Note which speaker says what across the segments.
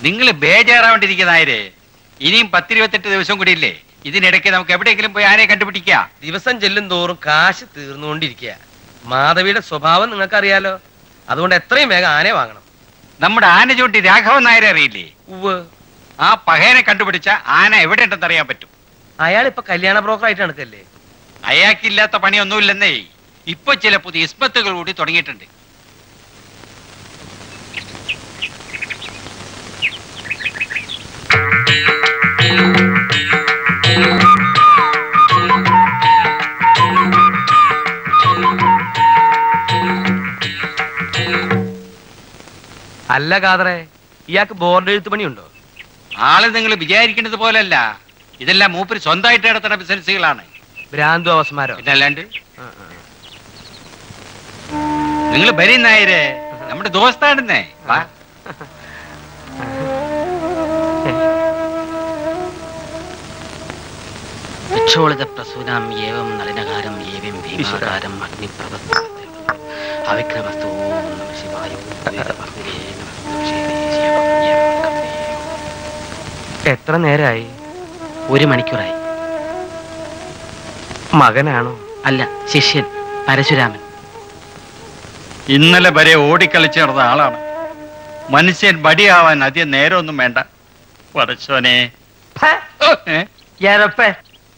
Speaker 1: നിങ്ങൾ ബേജാറാവേണ്ടിരിക്കുന്നതായരെ ഇനിയും പത്തിരുപത്തെട്ട് ദിവസം കൂടി ഇല്ലേ ഇതിനിടയ്ക്ക് നമുക്ക് എവിടെയെങ്കിലും പോയി ആനയെ കണ്ടുപിടിക്കാം
Speaker 2: ദിവസം ചെല്ലും തോറും കാശ് തീർന്നുകൊണ്ടിരിക്കുക മാധവിയുടെ സ്വഭാവം നിങ്ങൾക്കറിയാലോ അതുകൊണ്ട് എത്രയും വേഗം ആനയെ വാങ്ങണം
Speaker 1: നമ്മുടെ ആന ചൂണ്ടി രാഘവൻ നായരെ അറിയില്ലേ
Speaker 2: ഉവ്
Speaker 1: ആ പഹയനെ കണ്ടുപിടിച്ച ആന എവിടെ ഉണ്ടെന്ന് അറിയാൻ പറ്റും
Speaker 2: അയാൾ ഇപ്പൊ കല്യാണ ബ്രോക്കർ ആയിട്ട് നടക്കല്ലേ
Speaker 1: അയാൾക്കില്ലാത്ത പണിയൊന്നുമില്ലെന്നേ ഇപ്പൊ ചില പുതിയ ഇസ്പത്തുകൾ കൂടി തുടങ്ങിയിട്ടുണ്ട്
Speaker 2: അല്ല കാതറേ ഇയാൾക്ക് ബോർഡ് എഴുത്ത് പണിയുണ്ടോ
Speaker 1: ആള് നിങ്ങൾ വിചാരിക്കുന്നത് പോലല്ല ഇതെല്ലാം മൂപ്പര് സ്വന്തമായിട്ട് നടത്തുന്ന ബിസിനസ്സുകളാണ്
Speaker 2: ഭ്രാന്തു അവസ്മാരോ
Speaker 1: പിന്നെ അല്ലാണ്ട് നിങ്ങൾ ബരി നായരെ നമ്മുടെ ദോസ്താണെന്നേ വാ
Speaker 3: വിക്ഷോളിത പ്രസൂനാം ഏവം നളിനകാരം ഏവം ഭീമാകാരം അഗ്നിപ്രവസ്തു അവിക്രമസ്തു ഓം നമ ശിവായ ഓം വേദവർത്തിനേ നമസ്തേ ശിവം ഏവം കർത്തേ.
Speaker 2: എത്ര നേരായി
Speaker 3: ഒരു മണിക്കൂറായി
Speaker 2: മകനാണോ
Speaker 3: അല്ല ശിഷ്യൻ പരശുരാമൻ
Speaker 1: ഇന്നലെ വരെ ഓടിക്കളിച്ച് നടന്ന ആളാണ് മനുഷ്യൻ ബടിയാവാൻ അധികം നേരമൊന്നും വേണ്ട പടച്ചോനെ ഓ, ഏ?
Speaker 2: എരപ്പേ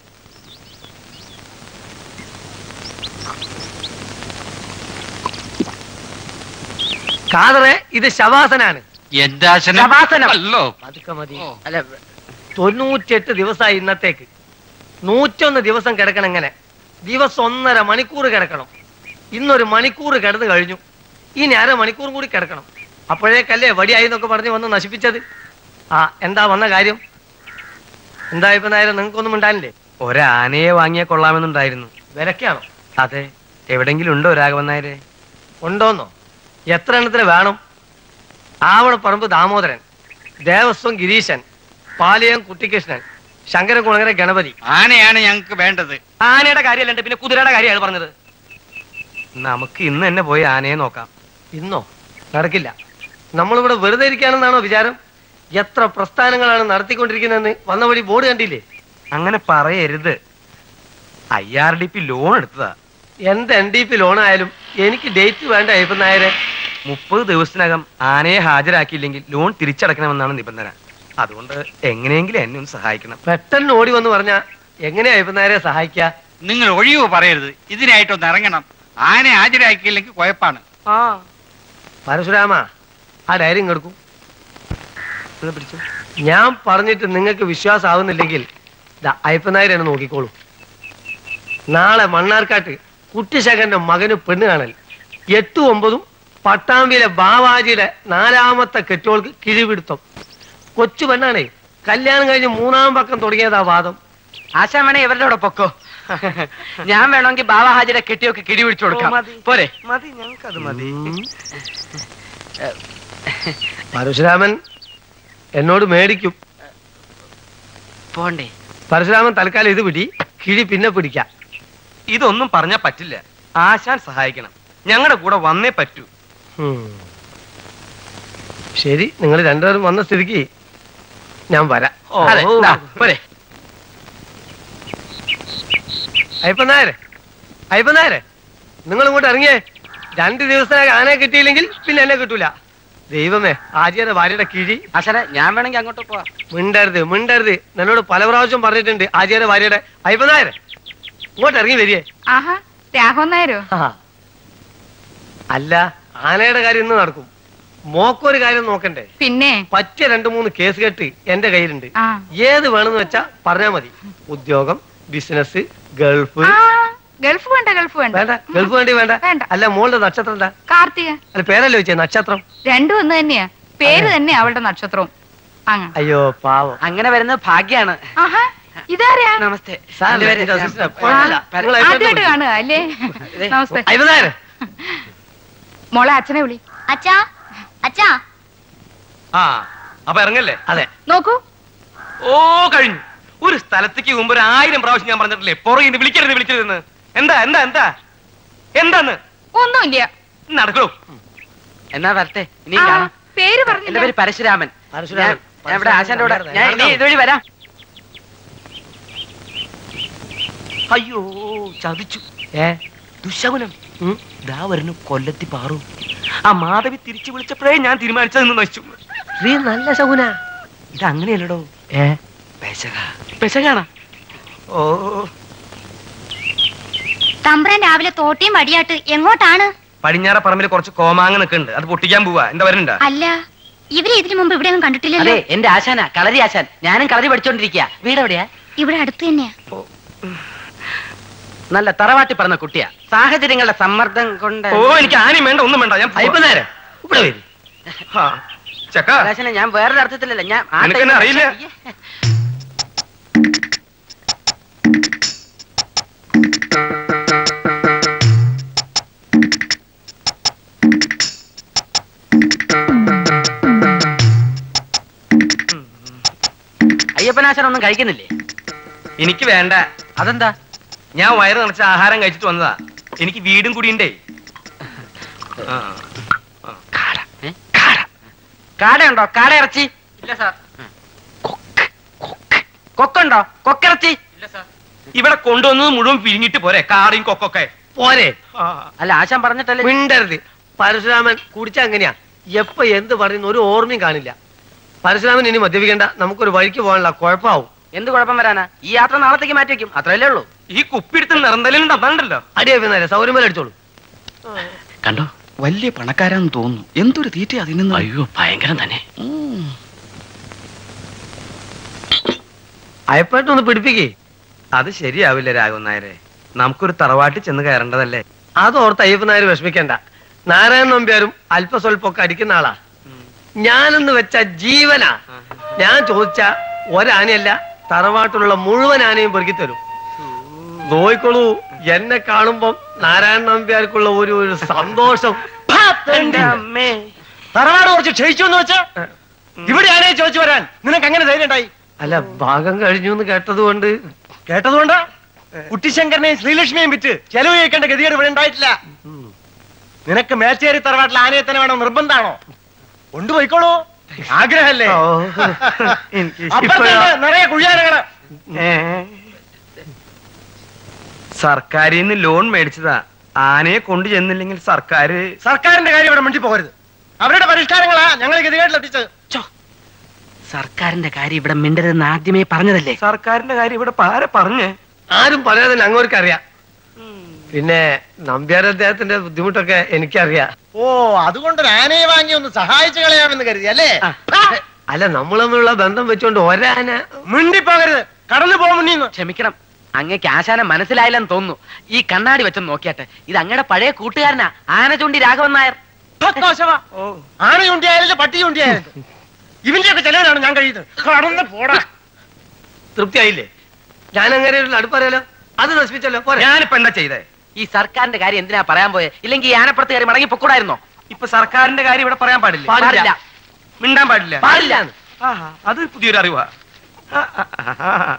Speaker 4: കാതറെ ഇത് ശവാസനാണ്
Speaker 1: എന്താശനം
Speaker 4: ശവാസനം.
Speaker 1: അല്ലോ
Speaker 4: പതുക്കെ മതി
Speaker 1: ഓ.
Speaker 4: അല്ല തൊണ്ണൂറ്റിയെട്ട് ദിവസമായി ഇന്നത്തേക്ക് നൂറ്റൊന്ന് ദിവസം കിടക്കണം ഇങ്ങനെ ദിവസം ഒന്നര മണിക്കൂർ കിടക്കണം ഇന്നൊരു മണിക്കൂർ കിടന്നു കഴിഞ്ഞു ഇനി അര മണിക്കൂറും കൂടി കിടക്കണം അപ്പോഴേക്കല്ലേ വടിയായി എന്നൊക്കെ പറഞ്ഞ് വന്ന് നശിപ്പിച്ചത് ആ എന്താ വന്ന കാര്യം എന്താ ഇപ്പൊ നേരം നിങ്ങൾക്കൊന്നും ഉണ്ടായില്ലേ
Speaker 2: ഒരാനയെ വാങ്ങിയാ കൊള്ളാമെന്നുണ്ടായിരുന്നു
Speaker 4: വിലക്കാണോ
Speaker 2: അതെ എവിടെങ്കിലും ഉണ്ടോ രാഘവൻ നായരെ
Speaker 4: ഉണ്ടോന്നോ എത്ര എണ്ണത്തിന് വേണം ആവണപ്പറമ്പ് ദാമോദരൻ ദേവസ്വം ഗിരീശൻ പാലിയം കുട്ടിക്കൃഷ്ണൻ ശങ്കരകുളങ്ങര ഗണപതി
Speaker 1: ആനയാണ് ഞങ്ങൾക്ക് വേണ്ടത്
Speaker 2: ആനയുടെ കാര്യമല്ല പിന്നെ കുതിരയുടെ കാര്യമാണ് പറഞ്ഞത് നമുക്ക് ഇന്ന് തന്നെ പോയി ആനയെ നോക്കാം
Speaker 4: ഇന്നോ നടക്കില്ല നമ്മളിവിടെ വെറുതെ ഇരിക്കുകയാണെന്നാണോ വിചാരം എത്ര പ്രസ്ഥാനങ്ങളാണ് നടത്തിക്കൊണ്ടിരിക്കുന്നതെന്ന് വന്ന വഴി ബോർഡ് കണ്ടില്ലേ
Speaker 2: അങ്ങനെ പറയരുത് I R D P loan എടുത്തതാ
Speaker 4: എന്ത് എൻ ഡി പി ലോണായാലും എനിക്ക് ഡേറ്റ് വേണ്ട അയ്യപ്പൻ നായരെ
Speaker 2: മുപ്പത് ദിവസത്തിനകം ആനയെ ഹാജരാക്കിയില്ലെങ്കിൽ ലോൺ തിരിച്ചടക്കണമെന്നാണ് നിബന്ധന അതുകൊണ്ട് എങ്ങനെയെങ്കിലും എന്നെ ഒന്ന് സഹായിക്കണം
Speaker 4: പെട്ടെന്ന് ഓടി വന്ന് പറഞ്ഞാ എങ്ങനെയാ അയ്യപ്പൻ നായരെ സഹായിക്കുക
Speaker 1: നിങ്ങൾ ഒഴിവ് പറയരുത് ഇതിനായിട്ടൊന്ന് ഇറങ്ങണം ആന ഹാജരാക്കിയില്ലെങ്കിൽ കുഴപ്പാണ്
Speaker 2: ആ
Speaker 4: പരശുരാമ ആ ഡയറി ഇങ്ങെടുക്കും
Speaker 2: ഇത് പിടിച്ചു
Speaker 4: ഞാൻ പറഞ്ഞിട്ട് നിങ്ങൾക്ക് വിശ്വാസമാവുന്നില്ലെങ്കിൽ ദാ അയ്യപ്പൻ നായർ എന്നെ നോക്കിക്കോളൂ നാളെ മണ്ണാർക്കാട്ട് കുട്ടിശേഖരന്റെ മകന് പെണ്ണ് കാണൽ എട്ടും ഒമ്പതും പട്ടാമ്പിയിലെ ബാവാജിയുടെ നാലാമത്തെ കെട്ടോൾക്ക് കിഴിപിടുത്തം കൊച്ചു പെണ്ണാണേ കല്യാണം കഴിഞ്ഞ് മൂന്നാം പക്കം തുടങ്ങിയതാ വാദം
Speaker 3: ആശാമണി ഇവരുടെ കൂടെ പൊക്കോ ഞാൻ വേണമെങ്കിൽ ബാബാഹാജിയുടെ കെട്ടിയൊക്കെ കിടി പിടിച്ചു കൊടുക്കാം
Speaker 2: ഓ, മതി.
Speaker 3: പോരെ
Speaker 2: മതി ഞങ്ങൾക്കത് മതി
Speaker 4: പരശുരാമൻ എന്നോട് മേടിക്കും
Speaker 3: പോണ്ടേ
Speaker 4: പരശുരാമൻ തൽക്കാലം ഇത് പിടി കിഴി പിന്നെ പിടിക്കാം
Speaker 2: ഇതൊന്നും പറഞ്ഞാ പറ്റില്ല ആശാൻ സഹായിക്കണം ഞങ്ങളുടെ കൂടെ വന്നേ പറ്റൂ
Speaker 4: ഉം. ശരി നിങ്ങൾ രണ്ടുപേരും വന്ന സ്ഥിതിക്ക് ഞാൻ വരാം
Speaker 2: ഓ,
Speaker 4: അതെ,
Speaker 2: ഓ.
Speaker 4: ദാ, പോരെ അയ്യപ്പൻ നായരെ അയ്യപ്പൻ നായരെ നിങ്ങൾ ഇങ്ങോട്ട് ഇറങ്ങിയേ രണ്ട് ദിവസത്തിനകം ആനയെ കിട്ടിയില്ലെങ്കിൽ പിന്നെ എന്നെ കിട്ടൂല ദൈവമേ ആചാര്യ ഭാര്യയുടെ കിഴി
Speaker 3: ആശാനെ ഞാൻ വേണമെങ്കിൽ അങ്ങോട്ട് പോവാ
Speaker 4: മിണ്ടരുത് മിണ്ടരുത് എന്നോട് പല പ്രാവശ്യം പറഞ്ഞിട്ടുണ്ട് ആചാര്യ ഭാര്യയുടെ അയ്യപ്പൻ നായരെ ഇങ്ങോട്ട് ഇറങ്ങി വരികേ
Speaker 5: ആഹാ രാഘവൻ നായരോ
Speaker 4: ആ. അല്ല ആനയുടെ കാര്യം ഇന്ന് നടക്കും മോക്കൊരു കാര്യം നോക്കണ്ടേ
Speaker 5: പിന്നെ
Speaker 4: പറ്റിയ രണ്ടു മൂന്ന് കേസ് കെട്ട് എന്റെ കയ്യിലുണ്ട്
Speaker 5: ആ
Speaker 4: ഏത് വേണമെന്ന് വെച്ചാ പറഞ്ഞാ മതി ഉദ്യോഗം ബിസിനസ് ഗൾഫ്
Speaker 5: ആ ഗൾഫ് വേണ്ട ഗൾഫ് വേണ്ട
Speaker 4: വേണ്ട ഗൾഫ് വേണ്ടി വേണ്ട
Speaker 5: വേണ്ട.
Speaker 4: അല്ല മോളുടെ നക്ഷത്രം എന്താ
Speaker 5: കാർത്തിക
Speaker 4: അല്ല പേരല്ലേ വെച്ചേ നക്ഷത്രം
Speaker 5: രണ്ടും ഒന്ന് തന്നെയാ പേര് തന്നെ അവളുടെ നക്ഷത്രവും അങ്ങനെ
Speaker 4: അയ്യോ പാവം
Speaker 3: അങ്ങനെ വരുന്നത് ഭാഗ്യാണ്
Speaker 5: ആഹാ ഇതാരാ
Speaker 3: നമസ്തേ
Speaker 4: സാർ,
Speaker 3: എന്റെ പേര്
Speaker 4: എന്റെ assistant. കുഴപ്പമില്ല.
Speaker 5: ആ,
Speaker 4: നിങ്ങൾ അയച്ചു
Speaker 5: ആദ്യമായിട്ട്
Speaker 4: കൊടുക്ക്.
Speaker 5: കാണുക അല്ലേ
Speaker 3: ഇതേ.
Speaker 5: നമസ്തേ
Speaker 4: അയ്യപ്പൻ നായരെ
Speaker 5: മോളെ അച്ഛനെ വിളി
Speaker 6: അച്ഛാ അച്ഛാ
Speaker 2: ആ അപ്പൊ ഇറങ്ങല്ലേ
Speaker 4: അതെ
Speaker 5: നോക്കൂ
Speaker 2: ഓ കഴിഞ്ഞു ഒരു സ്ഥലത്തേക്ക് മുമ്പ് ഒരു ആയിരം പ്രാവശ്യം ഞാൻ പറഞ്ഞിട്ടില്ലേ പുറകിന് വിളിക്കരുത് വിളിക്കരുതെന്ന് എന്താ എന്താ എന്താ എന്താന്ന്
Speaker 5: ഒന്നുമില്ല
Speaker 2: നടക്കൂ
Speaker 3: എന്നാ വരട്ടെ ഇനി
Speaker 5: ആ,
Speaker 3: കാണാം
Speaker 5: പേര്
Speaker 3: എന്റെ
Speaker 5: പറഞ്ഞില്ല
Speaker 3: പേര് പരശുരാമൻ
Speaker 4: പരശുരാമൻ.
Speaker 3: ഞാൻ- ഞാൻ ഇവിടെ ആശാന്റെ കൂടെ
Speaker 4: പരശുരാമൻ.
Speaker 3: ഞാൻ ഇനി ഇതുവഴി വരാം
Speaker 2: അയ്യോ ചതിച്ചു
Speaker 4: ഏ
Speaker 2: ദുശകുനം
Speaker 4: ഉം.
Speaker 2: ദാ വരുന്നു കൊല്ലത്തി പാറു ആ മാധവി തിരിച്ചു വിളിച്ചപ്പോഴേ ഞാൻ തീരുമാനിച്ചതെന്ന് നശിച്ചു
Speaker 4: ശ്രീ നല്ല ശകുന
Speaker 2: ഇത് അങ്ങനെയല്ലടോ
Speaker 4: ഏ
Speaker 2: പെശക
Speaker 3: പെശകാണ
Speaker 2: ഓ
Speaker 6: തമ്പ്രാൻ രാവിലെ തോട്ടിയും വടിയാട്ട് എങ്ങോട്ടാണ്
Speaker 2: പടിഞ്ഞാറ പറമ്പിൽ കുറച്ച് കോമാങ്ങ നിൽക്കുന്നുണ്ട് അത് പൊട്ടിക്കാൻ പോവാ എന്താ വരണ്ട
Speaker 6: അല്ല ഇവരെ ഇതിനു മുമ്പ് ഇവിടെ ഒന്നും കണ്ടിട്ടില്ലല്ലോ
Speaker 3: അതെ എന്റെ ആശാന കളരി ആശാൻ ഞാനും കളരി പഠിച്ചോണ്ടിരിക്കുക വീട് എവിടെയാ
Speaker 6: ഇവിടെ അടുത്ത് തന്നെയാ
Speaker 3: നല്ല തറവാട്ടി പറഞ്ഞ കുട്ടിയാ സാഹചര്യങ്ങളുടെ സമ്മർദ്ദം കൊണ്ട്
Speaker 2: ഓ എനിക്ക് ആനയും വേണ്ട ഒന്നും വേണ്ട ഞാൻ
Speaker 4: അയ്യപ്പ നേരെ ഇവിടെ വരും
Speaker 2: ആ, ചക്ക
Speaker 3: ആശാനെ ഞാൻ വേറൊരു അർത്ഥത്തിലല്ല ഞാൻ ആ
Speaker 2: നിനക്കെന്നെ
Speaker 3: ടൈപ്പ്
Speaker 2: അറിയില്ല?
Speaker 3: അയ്യേ. അയ്യപ്പനാശാൻ ഒന്നും കഴിക്കുന്നില്ലേ
Speaker 2: എനിക്ക് വേണ്ട
Speaker 3: അതെന്താ
Speaker 2: ഞാൻ വയറ് നിറച്ച ആഹാരം കഴിച്ചിട്ട് വന്നതാ എനിക്ക് വീടും കൂടിയുണ്ടേ ആ.
Speaker 3: കാട ഏ? കാട കാടയുണ്ടോ കാട ഇറച്ചി
Speaker 2: ഇല്ല സാർ
Speaker 3: കൊക്ക് കൊക്ക് കൊക്കുണ്ടോ കൊക്കിറച്ചി
Speaker 2: ഇവിടെ കൊണ്ടുവന്നത് മുഴുവൻ പിരിഞ്ഞിട്ട് പോരെ കാറിയും കൊക്കൊക്കെ
Speaker 4: പോരെ
Speaker 2: ആ.
Speaker 3: അല്ല ആശാൻ പറഞ്ഞിട്ടല്ലേ
Speaker 4: മിണ്ടരുത് പരശുരാമൻ കുടിച്ച അങ്ങനെയാ എപ്പ എന്ത് പറയുന്ന ഒരു ഓർമ്മയും കാണില്ല പരശുരാമൻ ഇനി മദ്യപിക്കണ്ട നമുക്കൊരു വഴിക്ക് പോകാനുള്ള കുഴപ്പമാവും
Speaker 3: എന്ത് കുഴപ്പം വരാനാ ഈ യാത്ര നാളത്തേക്ക് മാറ്റി വെക്കും അത്രയല്ലേ ഉള്ളൂ
Speaker 2: ഈ കുപ്പിടുത്ത് നിറന്തലുണ്ട് അതാണ്ടല്ലോ
Speaker 4: അടിയപ്പ നേരെ സൗരമേല അടിച്ചോളൂ
Speaker 1: കണ്ടോ വലിയ പണക്കാരാന്ന് തോന്നുന്നു എന്തൊരു തീറ്റ അതിൽ നിന്ന്
Speaker 3: അയ്യോ ഭയങ്കരം തന്നെ
Speaker 4: അയപ്പായിട്ടൊന്ന് പിടിപ്പിക്കേ
Speaker 2: അത് ശരിയാവില്ല രാഘവൻ നായരെ നമുക്കൊരു തറവാട്ടിൽ ചെന്ന് കയറേണ്ടതല്ലേ
Speaker 4: അതോർത്ത് അയ്യപ്പൻ നായർ വിഷമിക്കണ്ട നാരായണൻ നമ്പ്യാരും അല്പസ്വല്പമൊക്കെ അടിക്കുന്ന ആളാ ഞാനെന്ന് വെച്ച ജീവനാ ഞാൻ ചോദിച്ച ഒരാനയല്ല തറവാട്ടിലുള്ള മുഴുവൻ ആനയും പെറുക്കി തരും നോയിക്കോളൂ എന്നെ കാണുമ്പം നാരായണൻ നമ്പ്യാർക്കുള്ള ഒരു ഒരു സന്തോഷം
Speaker 2: എന്റെ അമ്മേ
Speaker 7: തറവാട് കുറച്ച് ക്ഷയിച്ചു എന്ന് വെച്ചാ ഇവിടെ ആനയെ ചോദിച്ചു വരാൻ നിനക്ക് അങ്ങനെ ധൈര്യം ഉണ്ടായി
Speaker 4: അല്ല ഭാഗം കഴിഞ്ഞു എന്ന് കേട്ടത് കൊണ്ട്
Speaker 7: കേട്ടതുകൊണ്ടാ കുട്ടിശങ്കരനെയും ശ്രീലക്ഷ്മിയെയും വിറ്റ് ചെലവ് ചെയ്യേണ്ട ഗതികേട് ഇവിടെ ഉണ്ടായിട്ടില്ല നിനക്ക് മേച്ചേരി തറവാട്ടിൽ ആനയെ തന്നെ വേണം നിർബന്ധാണോ കൊണ്ടുപോയിക്കോളൂ ആഗ്രഹല്ലേ
Speaker 2: ഓ, എനിക്ക്
Speaker 7: അപ്പുറത്തുണ്ട്
Speaker 2: ഇപ്പോഴാ-
Speaker 7: നിറയെ കുഴിയാനകള്
Speaker 2: ഏ. സർക്കാരിൽ നിന്ന് ലോൺ മേടിച്ചതാ ആനയെ കൊണ്ടു ചെന്നില്ലെങ്കിൽ സർക്കാർ
Speaker 7: സർക്കാരിന്റെ കാര്യം ഇവിടെ മിണ്ടി പോകരുത് അവരുടെ പരിഷ്കാരങ്ങളാ ഞങ്ങൾ ഗതികേട്ടിലെത്തിച്ചത്
Speaker 3: സർക്കാരിന്റെ കാര്യം ഇവിടെ മിണ്ടരുതെന്ന് ആദ്യമേ പറഞ്ഞതല്ലേ
Speaker 2: സർക്കാരിന്റെ കാര്യം ഇവിടെ പാര പറഞ്ഞേ
Speaker 4: ആരും പറയാതെ അങ്ങോട്ട് അറിയാം പിന്നെ നമ്പ്യാർ അദ്ദേഹത്തിന്റെ ബുദ്ധിമുട്ടൊക്കെ എനിക്കറിയാം
Speaker 7: ഓ അതുകൊണ്ട് ഒരു ആനയെ വാങ്ങി ഒന്ന് സഹായിച്ചു കളയാമെന്ന് കരുതി അല്ലേ
Speaker 4: അല്ല നമ്മൾ തമ്മിലുള്ള ബന്ധം വെച്ചോണ്ട് ഒരാന
Speaker 7: മിണ്ടിപ്പോകരുത് കടന്നു പോകും മുന്നീന്ന്
Speaker 3: ക്ഷമിക്കണം അങ്ങക്ക് ആശാനെ മനസ്സിലായില്ലെന്ന് തോന്നുന്നു ഈ കണ്ണാടി വെച്ചൊന്ന് നോക്കിയാട്ടെ ഇത് അങ്ങയുടെ പഴയ കൂട്ടുകാരനാ ആന ചൂണ്ടി രാഘവൻ നായർ
Speaker 7: ഭക്തോശവ. ആന ചൂണ്ടിയായാലും പട്ടി ചൂണ്ടിയായാലും ഇവന്റെ ഒക്കെ ചെലവിലാണ് ഞാൻ കഴിയുന്നത് കടന്ന് പോടാ
Speaker 4: തൃപ്തിയായില്ലേ ഞാൻ അങ്ങനെ ഒരു അടുപ്പറിയാലോ അത് നശിപ്പിച്ചല്ലോ പോരെ
Speaker 2: ഞാനിപ്പോ എന്താ ചെയ്തേ
Speaker 3: ഈ സർക്കാരിന്റെ കാര്യം എന്തിനാ പറയാൻ പോയെ ഇല്ലെങ്കിൽ ഈ ആനപ്പുറത്ത് കയറി മടങ്ങി പൊക്കൂടായിരുന്നോ
Speaker 2: ഇപ്പൊ സർക്കാരിന്റെ കാര്യം ഇവിടെ പറയാൻ പാടില്ല
Speaker 4: പാടില്ല.
Speaker 2: മിണ്ടാൻ പാടില്ല
Speaker 4: പാടില്ല
Speaker 2: ആഹാ, അത് പുതിയൊരു അറിവാ ആ, ആ, ആ, ആ.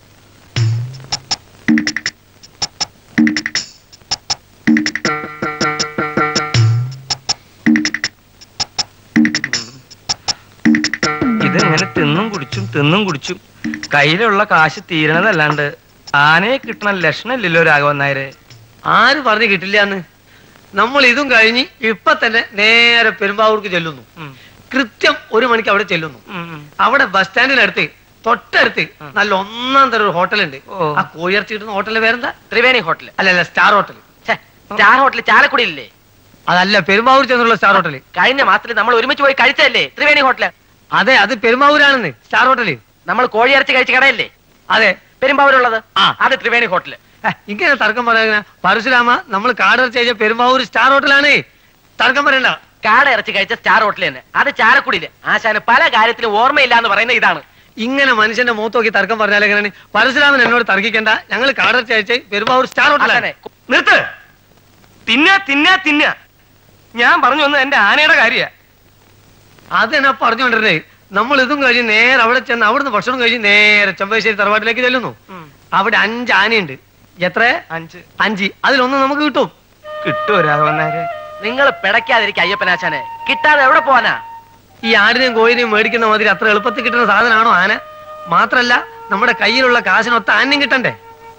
Speaker 2: ഇതെങ്ങനെ തിന്നും കുടിച്ചും തിന്നും കുടിച്ചും കയ്യിലുള്ള കാശ് തീരണതല്ലാണ്ട് ആനയെ കിട്ടണ ലക്ഷണമില്ലല്ലോ രാഘവൻ നായരെ
Speaker 4: ആര് പറഞ്ഞു കിട്ടില്ല എന്ന് നമ്മൾ ഇതും കഴിഞ്ഞ് ഇപ്പൊ തന്നെ നേരെ പെരുമ്പാവൂർക്ക് ചെല്ലുന്നു
Speaker 2: ഉം,
Speaker 4: കൃത്യം ഒരു മണിക്ക് അവിടെ ചെല്ലുന്നു
Speaker 2: ഉം, ഉം.
Speaker 4: അവിടെ ബസ് സ്റ്റാൻഡിനടുത്ത് തൊട്ടടുത്ത് നല്ല ഒന്നാം തരം ഒരു ഹോട്ടലുണ്ട്
Speaker 2: ഓ.
Speaker 4: ആ കോഴിയിറച്ചി കിട്ടുന്ന ഹോട്ടലിന്റെ പേരെന്താ
Speaker 3: ത്രിവേണി ഹോട്ടൽ
Speaker 4: അല്ല അല്ല സ്റ്റാർ ഹോട്ടൽ
Speaker 3: സ്റ്റാർ ഹോട്ടൽ ചാലക്കുടിയില്ലേ
Speaker 4: അതല്ല പെരുമ്പാവൂർ ചെന്നുള്ള സ്റ്റാർ ഹോട്ടൽ
Speaker 3: കഴിഞ്ഞ മാസത്തിൽ നമ്മൾ ഒരുമിച്ച് പോയി കഴിച്ചതല്ലേ ത്രിവേണി ഹോട്ടല്
Speaker 4: അതെ അത് പെരുമ്പാവൂരാണെന്ന് സ്റ്റാർ ഹോട്ടൽ
Speaker 3: നമ്മൾ കോഴിയിറച്ചി കഴിച്ച കടയല്ലേ
Speaker 4: അതെ
Speaker 3: പെരുമ്പാവൂരുള്ളത്
Speaker 4: ആ.
Speaker 3: അത് ത്രിവേണി ഹോട്ടല്
Speaker 4: ഹെ, ഇങ്ങനെ തർക്കം പറയാ പരശുരാമ നമ്മൾ കാടിറച്ചി കഴിച്ച പെരുമ്പാവൂർ സ്റ്റാർ ഹോട്ടലാണ് തർക്കം പറയണ്ട
Speaker 3: കാട ഇറച്ചി കഴിച്ച സ്റ്റാർ ഹോട്ടൽ തന്നെ അത് ചാലക്കുടിയില് ആശാന് പല കാര്യത്തിലും ഓർമ്മയില്ല എന്ന് പറയുന്ന ഇതാണ്
Speaker 4: ഇങ്ങനെ മനുഷ്യന്റെ മുഖത്ത് നോക്കി തർക്കം പറഞ്ഞാൽ എങ്ങനെയാണ് പരശുരാമൻ എന്നോട് തർക്കിക്കണ്ട ഞങ്ങൾ കാടിറച്ചി കഴിച്ച പെരുമ്പാവൂർ സ്റ്റാർ ഹോട്ടലാണ്
Speaker 3: ആശാനെ,
Speaker 2: നിർത്ത് തിന്ന തിന്ന തിന്ന ഞാൻ പറഞ്ഞു വന്നത് എന്റെ ആനയുടെ കാര്യ
Speaker 4: അതെന്നാ പറഞ്ഞുകൊണ്ടിരുന്നേ നമ്മൾ ഇതും കഴിഞ്ഞ് നേരെ അവിടെ ചെന്ന് അവിടുന്ന് ഭക്ഷണം കഴിഞ്ഞ് നേരെ ചെമ്പശ്ശേരി തറവാട്ടിലേക്ക് ചെല്ലുന്നു അവിടെ അഞ്ച് ആനയുണ്ട് എത്ര
Speaker 2: അഞ്ച്
Speaker 4: അഞ്ച് അതിലൊന്ന് നമുക്ക് കിട്ടും
Speaker 2: കിട്ടുമോ രാഘവൻ നായരെ
Speaker 3: നിങ്ങൾ പിടയ്ക്കാതിരിക്കും അയ്യപ്പനാശാനെ കിട്ടാതെ എവിടെ പോവാനാ
Speaker 4: ഈ ആടിനെയും കോയിനെയും മേടിക്കുന്ന മാതിരി അത്ര എളുപ്പത്തിൽ കിട്ടുന്ന സാധനമാണോ ആന മാത്രല്ല നമ്മുടെ കയ്യിലുള്ള കാശിനൊത്ത ആനയും കിട്ടണ്ടേ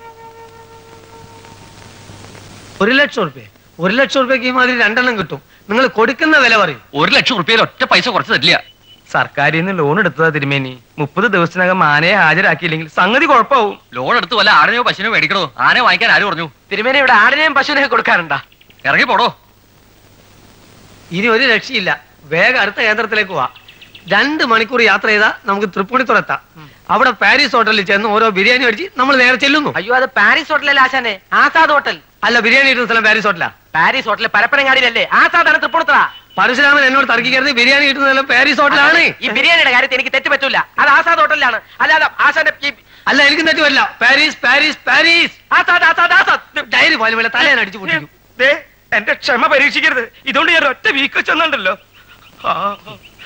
Speaker 4: ഒരു ലക്ഷം റുപ്യ ഒരു ലക്ഷം റുപ്യക്ക് ഈ മാതിരി രണ്ടെണ്ണം കിട്ടും നിങ്ങൾ കൊടുക്കുന്ന വില പറയും
Speaker 3: ഒരു ലക്ഷം റുപ്യയിൽ ഒറ്റ പൈസ കുറച്ച് തരില്ല
Speaker 2: സർക്കാരിൽ നിന്ന് ലോൺ എടുത്തതാ തിരുമേനി മുപ്പത് ദിവസത്തിനകം ആനയെ ഹാജരാക്കിയില്ലെങ്കിൽ സംഗതി കുഴപ്പമാവും
Speaker 3: ലോൺ എടുത്ത് വല്ല ആടിനെയോ പശുവിനോ മേടിക്കണോ ആനയെ വാങ്ങിക്കാൻ ആര് പറഞ്ഞു
Speaker 2: തിരുമേനി ഇവിടെ ആടിനെയും പശുവിനെയും കൊടുക്കാറുണ്ടാ
Speaker 3: ഇറങ്ങി പോടോ
Speaker 4: ഇനി ഒരു രക്ഷയില്ല വേഗം അടുത്ത കേന്ദ്രത്തിലേക്ക് പോവാ രണ്ട് മണിക്കൂർ യാത്ര ചെയ്താൽ നമുക്ക് തൃപ്പൂണിത്തുറ എത്താം അവിടെ പാരീസ് ഹോട്ടലിൽ ചെന്ന് ഓരോ ബിരിയാണി അടിച്ച് നമ്മൾ നേരെ ചെല്ലുന്നു
Speaker 2: അയ്യോ അത് പാരീസ് ഹോട്ടലല്ലേ ആശാനെ ആസാദ് ഹോട്ടൽ
Speaker 4: അല്ല ബിരിയാണി കിട്ടുന്ന സ്ഥലം പാരീസ് ഹോട്ടലാ
Speaker 2: പാരീസ് ഹോട്ടൽ പരപ്പനങ്ങാടിയിലല്ലേ ആസാദാണ് തൃപ്പൂണിത്തുറ
Speaker 4: പരശുരാമൻ എന്നോട് തർക്കിക്കരുത് ബിരിയാണി കിട്ടുന്ന സ്ഥലം പാരീസ് ഹോട്ടലാണ്
Speaker 2: ഈ ബിരിയാണിയുടെ കാര്യത്തിൽ എനിക്ക് തെറ്റ് പറ്റൂല അത് ആസാദ് ഹോട്ടലിലാണ് അല്ലാതെ ആശാന്റെ ഈ
Speaker 4: അല്ല എനിക്ക് തെറ്റ് വരില്ല Paris Paris Paris
Speaker 2: Azad Azad Azad
Speaker 4: diary പോലെ പോലെ തലയാണ് അടിച്ചു പൊട്ടിക്കും
Speaker 2: ദേ, എന്റെ ക്ഷമ പരീക്ഷിക്കരുത് ഇതുകൊണ്ട് ഞാൻ ഒറ്റ വീക്ക് ചെന്നുണ്ടല്ലോ